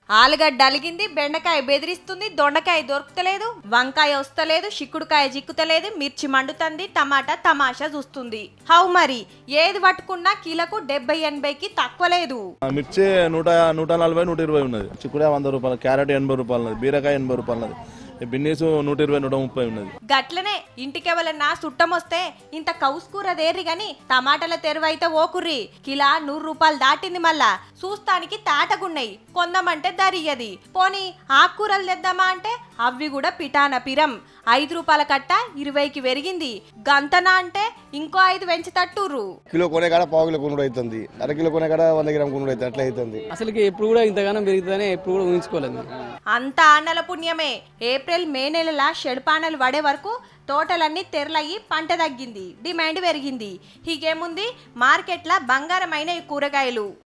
ఆలుగడ్డ అలిగింది బెండకాయ బెదిరిస్తుంది దొండకాయ దొరుకుతలేదు వంకాయ వస్తలేదు చిక్కుడుకాయ జిక్కుతలేదు మిర్చి మండుతుంది టమాటా తమాషా చూస్తుంది హౌ మరి ఏది పట్టుకున్నా కిలకు డెబ్బై ఎనభైకి తక్కువ లేదు ఆ మిర్చి నూట నూట నలభై నూట ఇరవై ఉన్నది చిక్కుడే వంద రూపాయలు క్యారెట్ ఎనభై రూపాయలు ఉన్నది బీరకాయ ఎనభై రూపాయలు ఉన్నది ఈ బిన్నీస్ నూట ఇరవై నూట ముప్పై ఉన్నది గట్లనే ఇంటికెవలన్నా సుట్టమొస్తే ఇంత కౌస్కూర దేర్రి గాని టమాటాల తెరువైతే ఓకుర్రి కిలా నూరు రూపాయలు దాటింది మళ్ళా చూస్తానికి తాటగున్నాయి కొందామంటే దరియది పోనీ ఆకుకూరలు తెద్దామా అంటే అవి కూడా పిటాన పిరం ఐదు రూపాయల కట్ట ఇరవైకి పెరిగింది గంతన అంటే ఇంకో ఐదు పెంచి తట్టుర్రు కిలో కొనే కాడ పావు కిలో కొనుడు అవుతుంది అర కిలో కొనే కాడ వంద గ్రామ్ కొనుడు అవుతుంది అట్లా అవుతుంది అసలుకి ఎప్పుడు కూడా ఇంతగానం పెరుగుతుందని ఎప్పుడు కూడా ఊహించుకోలేదు అంత ఆనల పుణ్యమే ఏప్రిల్ మే నెలల షెడ్పానలు పడే వరకు తోటలన్నీ తెరలయ్యి పంట తగ్గింది డిమాండ్ పెరిగింది హీగేముంది మార్కెట్ల బంగారమైన ఈ కూరగాయలు